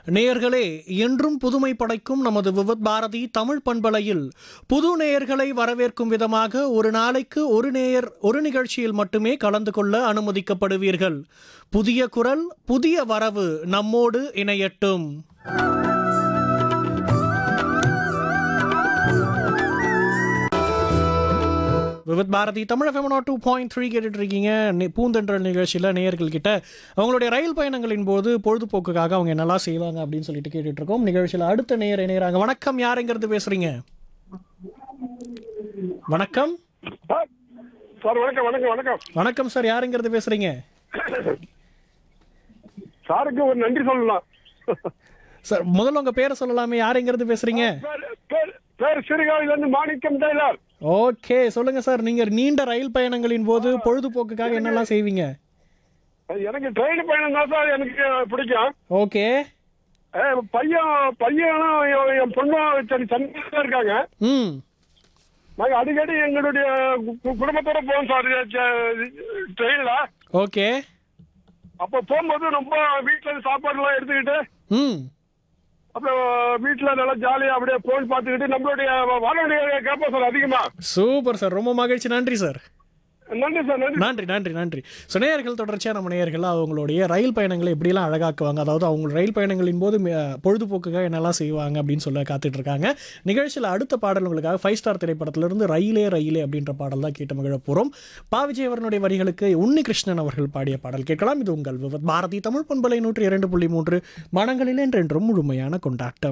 நேயர்களே என்றும் புதுமை படைக்கும் நமது விவத் பாரதி தமிழ் பண்பலையில் புது நேயர்களை வரவேற்கும் விதமாக ஒரு நாளைக்கு ஒரு நேயர் ஒரு நிகழ்ச்சியில் மட்டுமே கலந்து கொள்ள அனுமதிக்கப்படுவீர்கள் புதிய குரல் புதிய வரவு நம்மோடு இணையட்டும் Vividh Bharati Tamil FM two point three கேட்டுட்டு இருக்கீங்க நி- பூந்தென்றல் நிகழ்ச்சியில் நேயர்கள் கிட்ட அவங்களுடைய ரயில் பயணங்களின் போது பொழுதுபோக்குக்காக அவங்க என்னெல்லாம் செய்வாங்க அப்படின்னு சொல்லிட்டு கேட்டுட்டு இருக்கோம் நிகழ்ச்சியில் அடுத்த நேயர் இணையறாங்க வணக்கம் யாருங்கிறது பேசுறீங்க வணக்கம் சார் சார் வணக்கம் வணக்கம் வணக்கம் வணக்கம் சார் யாருங்கிறது பேசுறீங்க சாருக்கு ஒரு நன்றி சொல்லலாம் சார் முதல்ல உங்க பேரை சொல்லலாமே யாருங்கிறது பேசுறீங்க பேர் பேர் பேர் சிறுகாவிலிருந்து மாணிக்கம் டெய்லர் ஓகே சொல்லுங்க சார் நீங்க நீண்ட ரயில் பயணங்களின் போது பொழுதுபோக்குக்காக என்னெல்லாம் செய்வீங்க எனக்கு ட்ரெயின் பயணம் தான் சார் எனக்கு பிடிக்கும் ஓகே ஏ, பையன் பையனும் என் என் பொண்ணும் சரி சென்னையில் இருக்காங்க ம் நாங்கள் அடிக்கடி எங்களுடைய கு- கு- குடும்பத்தோட போவோம் சார் ட்ரெயினில் ஓகே அப்போ போகும்போது ரொம்ப வீட்டில் சாப்பாடுலாம் எடுத்துக்கிட்டு ம் அப்புறம் வீட்டில் நல்லா ஜாலியாக அப்படியே போன் பார்த்துக்கிட்டு நம்மளுடைய வானொலியை கேட்போம் சார் அதிகமாக சூப்பர் சார் ரொம்ப மகிழ்ச்சி நன்றி சார் நன்றி சார் நன்றி நன்றி நன்றி நன்றி ஸோ நேயர்கள் தொடர்ச்சியாக நம்ம நேயர்கள் அவங்களுடைய ரயில் பயணங்களை எப்படிலாம் அழகாக்குவாங்க அதாவது அவங்க ரயில் பயணங்களின் போது ம- பொழுதுபோக்குக்காக என்னெல்லாம் செய்வாங்க அப்படின்னு சொல்ல காத்துட்டு இருக்காங்க நிகழ்ச்சியில் அடுத்த பாடல் உங்களுக்காக ஃபைவ் ஸ்டார் திரைப்படத்திலிருந்து ரயிலே ரயிலே அப்படின்ற பாடல் தான் கேட்டு மகிழ போகிறோம் பா விஜய் அவர்களுடைய வரிகளுக்கு உன்னி கிருஷ்ணன் அவர்கள் பாடிய பாடல் கேட்கலாம் இது உங்கள் விவத் பாரதி தமிழ் பண்பலை நூற்றி இரண்டு புள்ளி மூன்று மனங்களில் என்றென்றும் முழுமையான கொண்டாட்டம்